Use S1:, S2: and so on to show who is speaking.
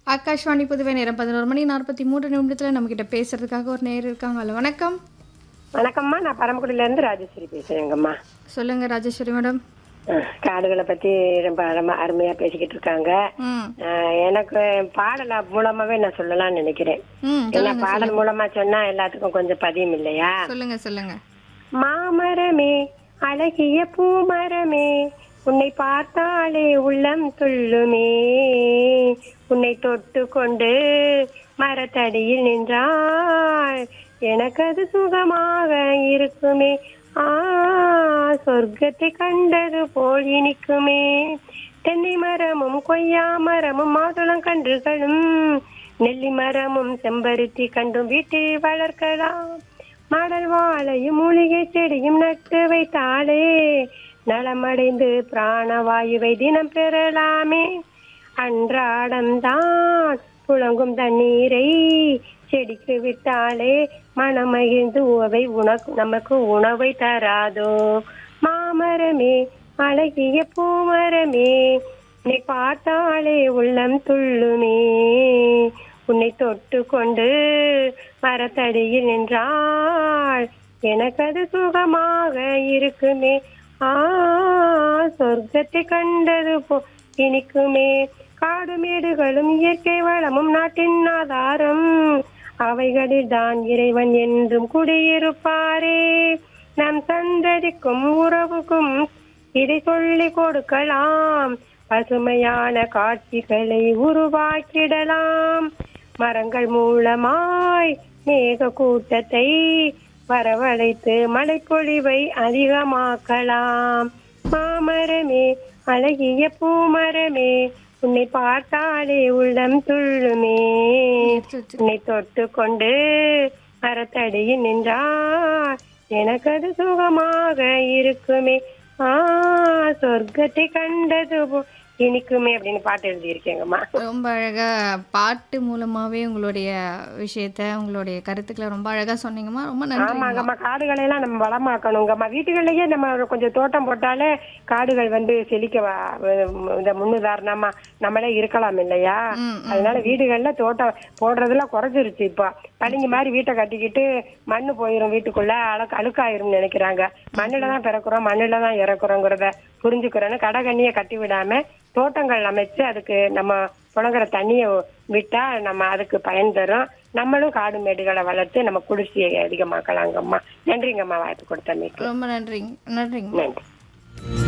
S1: ஆகாஷ்வாணி புதுவை நேரம் பதினோரு மணி நாற்பத்தி மூன்று நிமிடத்தில் நம்மக்கிட்ட பேசுறதுக்காக ஒரு நேர் இருக்காங்க ஹலோ வணக்கம்
S2: வணக்கம்மா நான் பரமக்குடியில இருந்து ராஜேஸ்வரி பேசுறேங்கம்மா
S1: சொல்லுங்க ராஜேஸ்வரி மேடம்
S2: அஹ், காடுகளை பத்தி ரொம்ப அரும அருமையா பேசிக்கிட்டு இருக்காங்க
S1: ம்
S2: அஹ், எனக்கு பாடல மூலமாவே நான் சொல்லலாம்னு நினைக்கிறேன்
S1: ம்
S2: ஏன்னா
S1: சொல்லுங்க
S2: பாடல் மூலமா சொன்னா எல்லாத்துக்கும் கொஞ்சம் பதியும் இல்லையா
S1: சொல்லுங்க சொல்லுங்க
S2: மாமரமே அழகிய பூமரமே உன்னை பார்த்தாலே உள்ளம் துள்ளுமே உன்னை தொட்டு கொண்டு மரத்தடியில் நின்றாள் எனக்கு அது சுகமாக இருக்குமே ஆ சொர்க்கத்தை கண்டது போல் இனிக்குமே தென்னை மரமும் கொய்யா மரமும் மாதுளம் கன்றுகளும் நெல்லி மரமும் செம்பருத்தி கண்டும் வீட்டில் வளர்க்கலாம் மடல் வாழையும் மூலிகை செடியும் நட்டு வைத்தாலே நலமடைந்து பிராணவாயுவை தினம் பெறலாமே அன்றாடம் தான் புழங்கும் தண்ணீரை செடிக்கு விட்டாலே மனமகிழ்ந்து உவை உனக்கு நமக்கு உணவை தராதோ மாமரமே அழகிய பூமரமே உன்னை பார்த்தாலே உள்ளம் துள்ளுமே உன்னை தொட்டு கொண்டு மரத்தடியில் நின்றாள் எனக்கு அது சுகமாக இருக்குமே ஆ சொர்க்கத்தை கண்டது போ இனிக்குமே காடு மேடுகளும் இயற்கை வளமும் நாட்டின் ஆதாரம் அவைகளில் தான் இறைவன் என்றும் குடியிருப்பாரே நம் சந்ததிக்கும் உறவுக்கும் இதை சொல்லிக் கொடுக்கலாம் பசுமையான காட்சிகளை உருவாக்கிடலாம் மரங்கள் மூலமாய் மேக கூட்டத்தை வரவழைத்து மழைப்பொழிவை அதிகமாக்கலாம் மாமரமே அழகிய பூமரமே உன்னை பார்த்தாலே உள்ளம் துள்ளுமே உன்னை தொட்டு கொண்டு மரத்தடியில் நின்றார் எனக்கு அது சுகமாக இருக்குமே ஆ சொர்க்கத்தை கண்டது போ- இனிக்குமே அப்படின்னு பாட்டு எழுதியிருக்கேங்கம்மா
S1: ரொம்ப அழகா பாட்டு மூலமாவே உங்களுடைய விஷயத்த உங்களுடைய கருத்துக்களை ரொம்ப அழகா சொன்னீங்கம்மா ரொம்ப நன்றி
S2: ஆமாங்கம்மா காடுகளை எல்லாம் நம்ம வளமாக்கணுங்கம்மா வீட்டுகள்லயே நம்ம கொஞ்சம் தோட்டம் போட்டாலே காடுகள் வந்து செழிக்க வ- இந்த முன்னுதாரணமா நம்மளே இருக்கலாம் இல்லையா
S1: ம்,
S2: அதனால வீடுகள்ல தோட்டம் போடுறதெல்லாம் குறைஞ்சிருச்சு இப்போ பளிங்கு மாதிரி வீட்டை கட்டிக்கிட்டு மண்ணு போயிரும் வீட்டுக்குள்ள அழுக்கு அழுக்காயிரும் நினைக்கிறாங்க மண்ணுல தான் பிறக்கிறோம் மண்ணுல தான் இறக்குறோங்கிறத புரிஞ்சுக்கிறோன்னு கடகண்ணியை கட்டி விடாம தோட்டங்கள் அமைச்சு அதுக்கு நம்ம புழங்குற தண்ணியை விட்டா நம்ம அதுக்கு பயன் தரும் நம்மளும் காடு மேடுகளை வளர்த்து நம்ம குளிர்ச்சியை அதிகமாக்கலாங்கம்மா நன்றிங்கம்மா வாய்ப்பு கொடுத்தமைக்கு
S1: ரொம்ப நன்றிங்க நன்றிங்க
S2: நன்றி